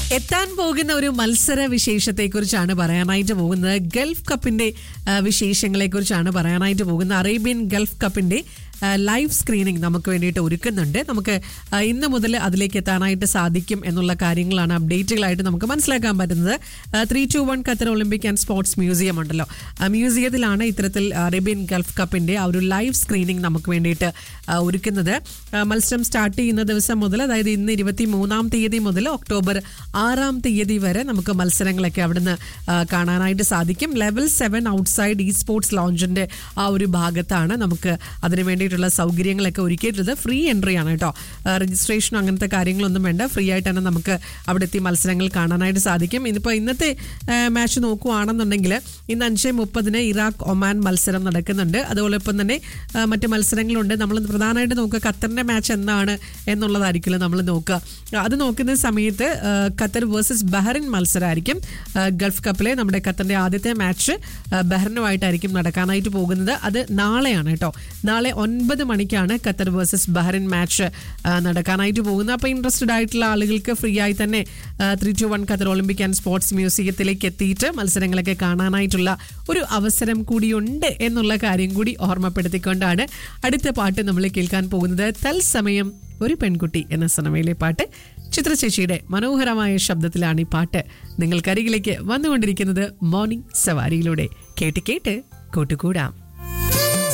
എത്താൻ പോകുന്ന ഒരു മത്സര വിശേഷത്തെ കുറിച്ചാണ് പറയാനായിട്ട് പോകുന്നത് ഗൾഫ് കപ്പിന്റെ ആ, വിശേഷങ്ങളെ കുറിച്ചാണ് പറയാനായിട്ട് പോകുന്നത് അറേബ്യൻ ഗൾഫ് കപ്പിന്റെ ആ, ലൈവ് സ്ക്രീനിങ് നമുക്ക് വേണ്ടിയിട്ട് ഒരുക്കുന്നുണ്ട് നമുക്ക് ആ, ഇന്ന് മുതൽ അതിലേക്ക് എത്താനായിട്ട് സാധിക്കും എന്നുള്ള കാര്യങ്ങളാണ് അപ്ഡേറ്റുകളായിട്ട് നമുക്ക് മനസ്സിലാക്കാൻ പറ്റുന്നത് three two one Qatar Olympic and sports museum ഉണ്ടല്ലോ ആ മ്യൂസിയത്തിലാണ് ഇത്തരത്തിൽ അറേബ്യൻ ഗൾഫ് കപ്പിന്റെ ആ ഒരു ലൈവ് സ്ക്രീനിങ് നമുക്ക് വേണ്ടിയിട്ട് ആ, ഒരുക്കുന്നത് ആ, മത്സരം സ്റ്റാർട്ട് ചെയ്യുന്ന ദിവസം മുതൽ അതായത് ഇന്ന് ഇരുപത്തി മൂന്നാം തീയതി മുതൽ ഒക്ടോബർ ആറാം തീയതി വരെ നമുക്ക് മത്സരങ്ങളൊക്കെ അവിടുന്ന് ആ, കാണാനായിട്ട് സാധിക്കും level seven outside esports ലോഞ്ചിന്റെ ആ ഒരു ഭാഗത്താണ് നമുക്ക് അതിന് വേണ്ടിയിട്ടുള്ള സൗകര്യങ്ങളൊക്കെ ഒരുക്കിയിട്ടുള്ളത് ഫ്രീ എൻട്രി ആണ് കേട്ടോ രജിസ്ട്രേഷൻ അങ്ങനത്തെ കാര്യങ്ങളൊന്നും വേണ്ട ഫ്രീ ആയിട്ട് തന്നെ നമുക്ക് അവിടെ എത്തി മത്സരങ്ങൾ കാണാനായിട്ട് സാധിക്കും ഇന്നിപ്പോൾ ഇന്നത്തെ മാച്ച് നോക്കുവാണെന്നുണ്ടെങ്കിൽ ഇന്ന് അഞ്ച് മുപ്പതിന് ഇറാഖ് ഒമാൻ മത്സരം നടക്കുന്നുണ്ട് അതോടൊപ്പം തന്നെ ആ, മറ്റ് മത്സരങ്ങളുണ്ട് നമ്മൾ പ്രധാനമായിട്ട് നോക്കുക ഖത്തറിന്റെ മാച്ച് എന്നാണ് എന്നുള്ളതായിരിക്കുമല്ലോ നമ്മൾ നോക്കുക അത് നോക്കുന്ന സമയത്ത് ആ, ഖത്തർ വേഴ്സസ് ബഹ്റിൻ മത്സരമായിരിക്കും ആ, ഗൾഫ് കപ്പിലെ നമ്മുടെ ഖത്തറിന്റെ ആദ്യത്തെ മാച്ച് ആ, ബഹ്റിനുമായിട്ടായിരിക്കും നടക്കാനായിട്ട് പോകുന്നത് അത് നാളെയാണ് കേട്ടോ നാളെ ഒൻപത് മണിക്കാണ് ഖത്തർ വേഴ്സസ് ബഹ്റിൻ മാച്ച് ആ, നടക്കാനായിട്ട് പോകുന്നത് അപ്പോൾ ഇൻട്രസ്റ്റഡ് ആയിട്ടുള്ള ആളുകൾക്ക് ഫ്രീ ആയി തന്നെ three two one Qatar Olympic and sports മ്യൂസിയത്തിലേക്ക് എത്തിയിട്ട് മത്സരങ്ങളൊക്കെ കാണാനായിട്ടുള്ള ഒരു അവസരം കൂടിയുണ്ട് എന്നുള്ള കാര്യം കൂടി ഓർമ്മപ്പെടുത്തിക്കൊണ്ടാണ് അടുത്ത പാട്ട് നമ്മൾ കേൾക്കാൻ പോകുന്നത് തത്സമയം ഒരു പെൺകുട്ടി എന്ന സിനിമയിലെ പാട്ട് ചിത്രചേച്ചിയുടെ മനോഹരമായ ശബ്ദത്തിലാണ് ഈ പാട്ട് നിങ്ങൾക്കരികിലേക്ക് വന്നുകൊണ്ടിരിക്കുന്നത് മോർണിംഗ് സവാരിയിലൂടെ കേട്ട് കേട്ട് കൂട്ടുകൂടാം